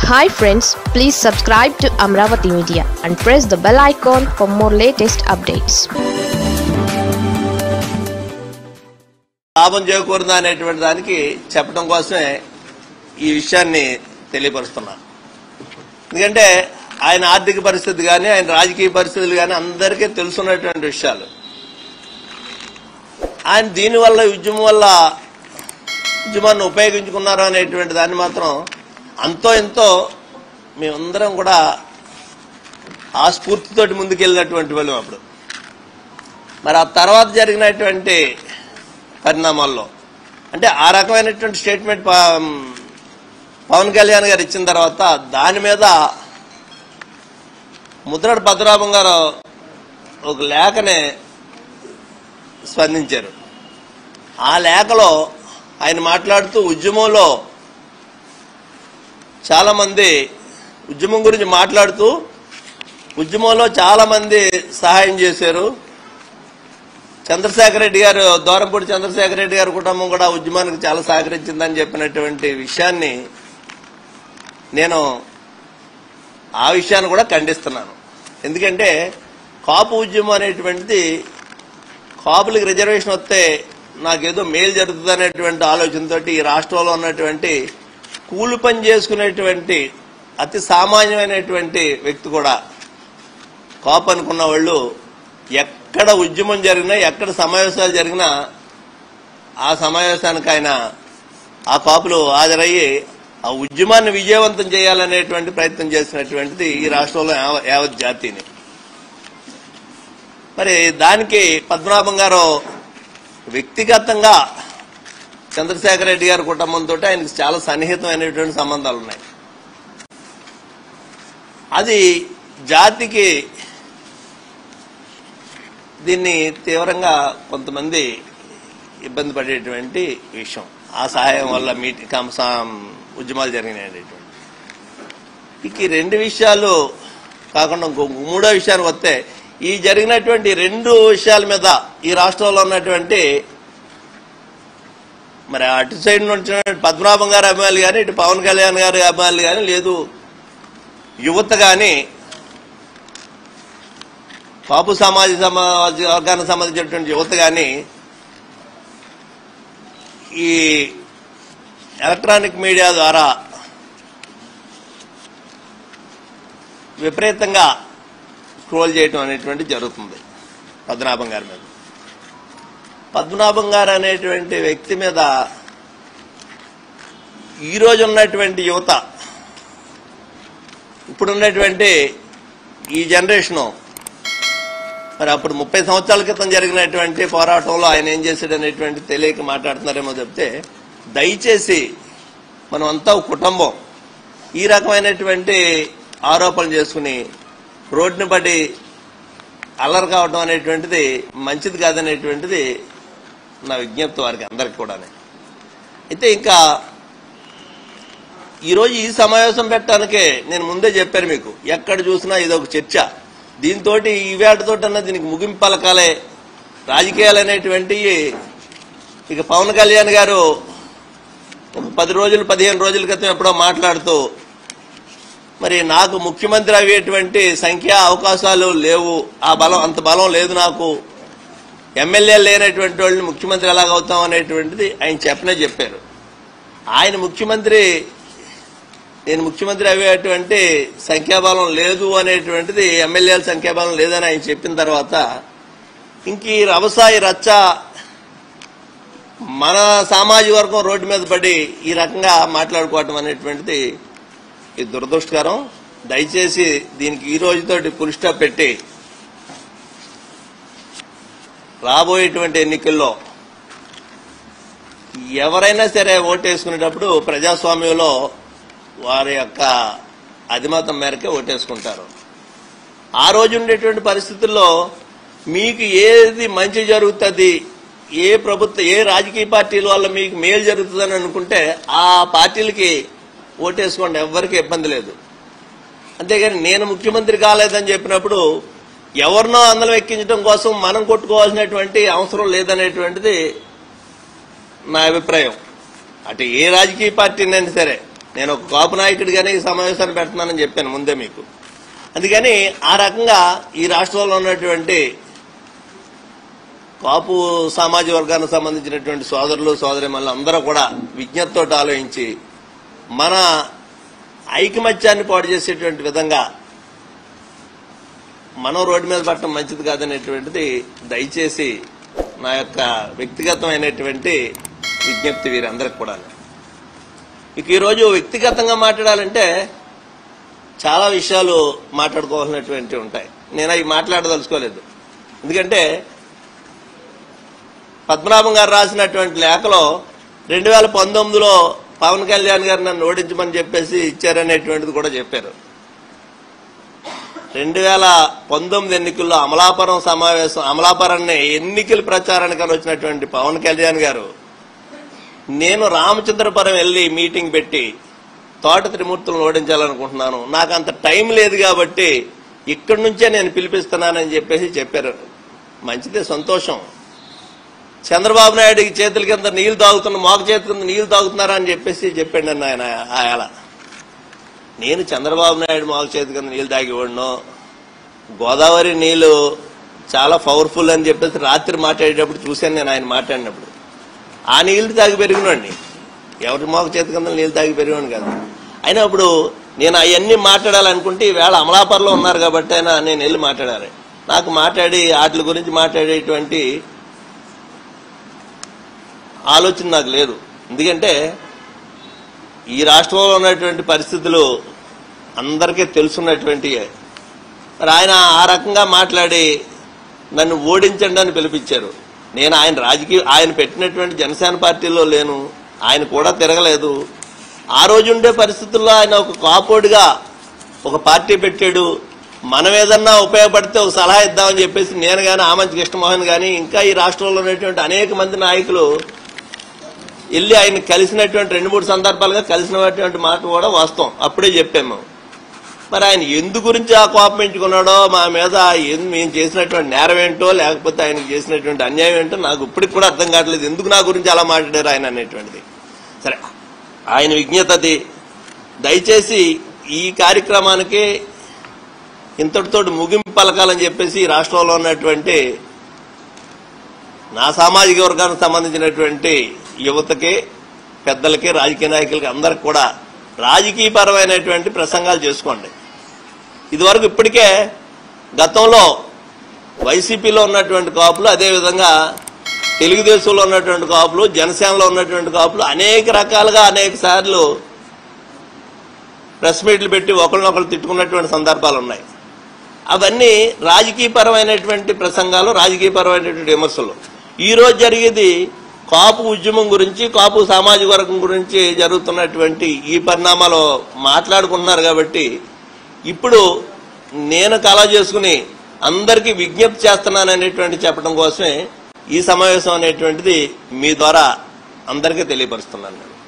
hi friends please subscribe to Amaravati media and press the bell icon for more latest updates లాభం చేకూరుదా అనేటువంటి దానికి చెప్పడం కోసమే ఈ విషయాన్ని తెలియపరుస్తున్నా ఎందుకంటే ఆయన ఆర్థిక పరిస్థితి కానీ ఆయన రాజకీయ పరిస్థితులు కానీ అందరికీ తెలుసున్నటువంటి విషయాలు ఆయన దీనివల్ల ఈ ఉద్యమం వల్ల ఉద్యమాన్ని ఉపయోగించుకున్నారు అనేటువంటి దాన్ని మాత్రం అంతో ఎంతో మేమందరం కూడా ఆ స్ఫూర్తితోటి ముందుకెళ్ళినటువంటి వాళ్ళం అప్పుడు మరి ఆ తర్వాత జరిగినటువంటి పరిణామాల్లో అంటే ఆ రకమైనటువంటి స్టేట్మెంట్ ప- పవన్ కళ్యాణ్ గారు ఇచ్చిన తర్వాత దాని మీద ముద్రడు పద్మనాభం గారు ఒక లేఖని స్పందించారు ఆ లేఖలో ఆయన మాట్లాడుతూ ఉద్యమంలో చాలా మంది ఉద్యమం గురించి మాట్లాడుతూ ఉద్యమంలో చాలా మంది సహాయం చేశారు చంద్రశేఖర రెడ్డి గారు దూరంపూడి చంద్రశేఖర రెడ్డి గారి కుటుంబం కూడా ఉద్యమానికి చాలా సహకరించిందని చెప్పినటువంటి విషయాన్ని నేను ఆ విషయాన్ని కూడా ఖండిస్తున్నాను ఎందుకంటే కాపు ఉద్యమం అనేటువంటిది కాపులకి రిజర్వేషన్ వస్తే నాకేదో మేలు జరుగుతుంది అనేటువంటి ఆలోచనతో ఈ రాష్ట్రంలో ఉన్నటువంటి కూలి పని చేసుకునేటువంటి అతి సామాన్యమైనటువంటి వ్యక్తి కూడా కాపు అనుకున్న వాళ్ళు ఎక్కడ ఉద్యమం జరిగినా ఎక్కడ సమావేశాలు జరిగినా ఆ సమావేశానికి ఆయన ఆ కాపులు హాజరయ్యి ఆ ఉద్యమాన్ని విజయవంతం చేయాలనేటువంటి ప్రయత్నం చేసినటువంటిది ఈ రాష్ట్రంలో యావ- యావత్ జాతిని మరి దానికి పద్మనాభం గారు వ్యక్తిగతంగా చంద్రశేఖర రెడ్డి గారి కుటుంబంతో ఆయనకు చాలా సన్నిహితమైనటువంటి సంబంధాలు ఉన్నాయి అది జాతికి దీన్ని తీవ్రంగా కొంతమంది ఇబ్బంది పడేటువంటి విషయం ఆ సహాయం వల్ల మీటి కంసాం ఉద్యమాలు జరిగినాయనేటువంటి ఇక ఈ రెండు విషయాలు కాకుండా ఇంకో మూడో విషయానికి వస్తే ఈ జరిగినటువంటి రెండు విషయాల మీద ఈ రాష్ట్రంలో ఉన్నటువంటి మరి అటు సైడ్ నుంచి పద్మనాభం గారి అభిమానులు కానీ ఇటు పవన్ కళ్యాణ్ గారి అభిమానులు కానీ లేదు యువత కానీ కాపు సమాజ సమాజ వర్గానికి సంబంధించినటువంటి యువత కానీ ఈ ఎలక్ట్రానిక్ మీడియా ద్వారా విపరీతంగా స్క్రోల్ చేయటం అనేటువంటి జరుగుతుంది పద్మనాభం గారి మీద పద్మనాభం గారు అనేటువంటి వ్యక్తి మీద ఈ రోజు ఉన్నటువంటి యువత ఇప్పుడున్నటువంటి ఈ జనరేషను మరి అప్పుడు ముప్పై సంవత్సరాల క్రితం జరిగినటువంటి పోరాటంలో ఆయన ఏం చేశాడు అనేటువంటి తెలియక మాట్లాడుతున్నారేమో చెప్తే దయచేసి మనం అంతా ఒక కుటుంబం ఈ రకమైనటువంటి ఆరోపణలు చేసుకుని రోడ్డుని పడి అల్లరి కావడం అనేటువంటిది మంచిది కాదనేటువంటిది నా విజ్ఞప్తి వారికి అందరికి కూడా అయితే ఇంకా ఈరోజు ఈ సమావేశం పెట్టడానికే నేను ముందే చెప్పాను మీకు ఎక్కడ చూసినా ఇది ఒక చర్చ దీంతో ఈవేటతోటన్నా దీనికి ముగింపు పలకాలే రాజకీయాలు అనేటువంటివి ఇక పవన్ కళ్యాణ్ గారు ఒక పది రోజులు పదిహేను రోజుల క్రితం ఎప్పుడో మాట్లాడుతూ మరి నాకు ముఖ్యమంత్రి అయ్యేటువంటి సంఖ్య అవకాశాలు లేవు ఆ బలం అంత బలం లేదు నాకు ఎమ్మెల్యే లేనటువంటి వాళ్ళని ముఖ్యమంత్రి ఎలాగవుతాం అనేటువంటిది ఆయన చెప్పనే చెప్పారు ఆయన ముఖ్యమంత్రి నేను ముఖ్యమంత్రి అయ్యేటువంటి సంఖ్యాబలం లేదు అనేటువంటిది ఎమ్మెల్యేల సంఖ్యాబలం లేదని ఆయన చెప్పిన తర్వాత ఇంక ఈ రవసాయి రచ్చ మన సామాజిక వర్గం రోడ్డు మీద పడి ఈ రకంగా మాట్లాడుకోవటం అనేటువంటిది ఇది దురదృష్టకరం దయచేసి దీనికి ఈ రోజుతోటి పులి స్టాప్ పెట్టి రాబోయేటువంటి ఎన్నికల్లో ఎవరైనా సరే ఓటేసుకునేటప్పుడు ప్రజాస్వామ్యంలో వారి యొక్క అధిమతం మేరకే ఓటేసుకుంటారు ఆ రోజు ఉండేటువంటి పరిస్థితుల్లో మీకు ఏది మంచి జరుగుతుంది ఏ ప్రభుత్వ ఏ రాజకీయ పార్టీల వల్ల మీకు మేలు జరుగుతుందని అనుకుంటే ఆ పార్టీలకి ఓటేసుకోండి ఎవ్వరికి ఇబ్బంది లేదు అంతేగాని నేను ముఖ్యమంత్రి కాలేదని చెప్పినప్పుడు ఎవరినో అందరం ఎక్కించడం కోసం మనం కొట్టుకోవాల్సినటువంటి అవసరం లేదనేటువంటిది నా అభిప్రాయం అటు ఏ రాజకీయ పార్టీనైనా సరే నేను ఒక కాపు నాయకుడిగానే ఈ సమావేశాన్ని పెడుతున్నానని చెప్పాను ముందే మీకు అందుకని ఆ రకంగా ఈ రాష్ట్రంలో ఉన్నటువంటి కాపు సామాజిక వర్గానికి సంబంధించినటువంటి సోదరులు సోదరిమల్లు అందరూ కూడా విజ్ఞతతో ఆలోచించి మన ఐకమత్యాన్ని పాడు చేసేటువంటి విధంగా మనం రోడ్డు మీద పట్టడం మంచిది కాదనేటువంటిది దయచేసి నా యొక్క వ్యక్తిగతమైనటువంటి విజ్ఞప్తి వీరందరికి కూడా ఇక ఈరోజు వ్యక్తిగతంగా మాట్లాడాలంటే చాలా విషయాలు మాట్లాడుకోవాల్సినటువంటి ఉంటాయి నేను అవి మాట్లాడదలుచుకోలేదు ఎందుకంటే పద్మనాభం గారు రాసినటువంటి లేఖలో రెండు వేల పంతొమ్మిదిలో పవన్ కళ్యాణ్ గారు నన్ను ఓడించమని చెప్పేసి ఇచ్చారనేటువంటిది కూడా చెప్పారు రెండు వేల పంతొమ్మిది ఎన్నికల్లో అమలాపురం సమావేశం అమలాపురాన్ని ఎన్నికల ప్రచారానికి అని వచ్చినటువంటి పవన్ కళ్యాణ్ గారు నేను రామచంద్రపురం వెళ్ళి మీటింగ్ పెట్టి తోట త్రిమూర్తులను ఓడించాలనుకుంటున్నాను నాకు అంత టైం లేదు కాబట్టి ఇక్కడి నుంచే నేను పిలిపిస్తున్నానని చెప్పేసి చెప్పారు మంచిదే సంతోషం చంద్రబాబు నాయుడికి చేతుల కింద నీళ్లు తాగుతున్న మోక చేతి కింద నీళ్లు తాగుతున్నారా అని చెప్పేసి చెప్పాడు అన్న ఆయన ఆయన నేను చంద్రబాబు నాయుడు మోక చేతి కింద నీళ్లు తాగేవాడును గోదావరి నీళ్లు చాలా పవర్ఫుల్ అని చెప్పేసి రాత్రి మాట్లాడేటప్పుడు చూశాను నేను ఆయన మాట్లాడినప్పుడు ఆ నీళ్లు తాగి పెరిగినండి ఎవరి మోక చేతి కింద నీళ్లు తాగి పెరిగాను కాదు అయినా ఇప్పుడు నేను అవన్నీ మాట్లాడాలనుకుంటే ఈవేళ అమలాపరలో ఉన్నారు కాబట్టి అయినా నేను వెళ్ళి మాట్లాడాలి నాకు మాట్లాడి వాటి గురించి మాట్లాడేటువంటి ఆలోచన నాకు లేదు ఎందుకంటే ఈ రాష్ట్రంలో ఉన్నటువంటి పరిస్థితులు అందరికీ తెలుసున్నటువంటివే మరి ఆయన ఆ రకంగా మాట్లాడి నన్ను ఓడించండి అని పిలిపించారు నేను ఆయన రాజకీయ ఆయన పెట్టినటువంటి జనసేన పార్టీలో లేను ఆయన కూడా తిరగలేదు ఆ రోజు ఉండే పరిస్థితుల్లో ఆయన ఒక కాపోడిగా ఒక పార్టీ పెట్టాడు మనం ఏదన్నా ఉపయోగపడితే ఒక సలహా ఇద్దామని చెప్పేసి నేను కానీ ఆమంచి కృష్ణమోహన్ కానీ ఇంకా ఈ రాష్ట్రంలో ఉన్నటువంటి అనేక మంది నాయకులు వెళ్ళి ఆయన కలిసినటువంటి రెండు మూడు సందర్భాలుగా కలిసినటువంటి మాట కూడా వాస్తవం అప్పుడే చెప్పాము మరి ఆయన ఎందు గురించి ఆ కోపం ఎంచుకున్నాడో మా మీద ఏం- మేము చేసినటువంటి నేరం ఏంటో లేకపోతే ఆయనకు చేసినటువంటి అన్యాయం ఏంటో నాకు ఇప్పటికి కూడా అర్థం కావట్లేదు ఎందుకు నా గురించి అలా మాట్లాడారు ఆయన అనేటువంటిది సరే ఆయన విజ్ఞత అది దయచేసి ఈ కార్యక్రమానికి ఇంతటితో ముగింపు పలకాలని చెప్పేసి ఈ రాష్ట్రంలో ఉన్నటువంటి నా సామాజిక వర్గానికి సంబంధించినటువంటి యువతకి పెద్దలకి రాజకీయ నాయకులకి అందరికి కూడా రాజకీయపరమైనటువంటి ప్రసంగాలు చేసుకోండి ఇదివరకు ఇప్పటికే గతంలో వైసీపీలో ఉన్నటువంటి కాపులు అదేవిధంగా తెలుగుదేశంలో ఉన్నటువంటి కాపులు జనసేనలో ఉన్నటువంటి కాపులు అనేక రకాలుగా అనేక సార్లు ప్రెస్ మీట్లు పెట్టి ఒకరినొకరు తిట్టుకున్నటువంటి సందర్భాలు ఉన్నాయి అవన్నీ రాజకీయపరమైనటువంటి ప్రసంగాలు రాజకీయపరమైనటువంటి విమర్శలు ఈ రోజు జరిగేది కాపు ఉద్యమం గురించి కాపు సామాజిక వర్గం గురించి జరుగుతున్నటువంటి ఈ పరిణామాలు మాట్లాడుకుంటున్నారు కాబట్టి ఇప్పుడు నేను కళ చేసుకుని అందరికీ విజ్ఞప్తి చేస్తున్నాననేటువంటి చెప్పడం కోసమే ఈ సమావేశం అనేటువంటిది మీ ద్వారా అందరికీ తెలియపరుస్తున్నాను నేను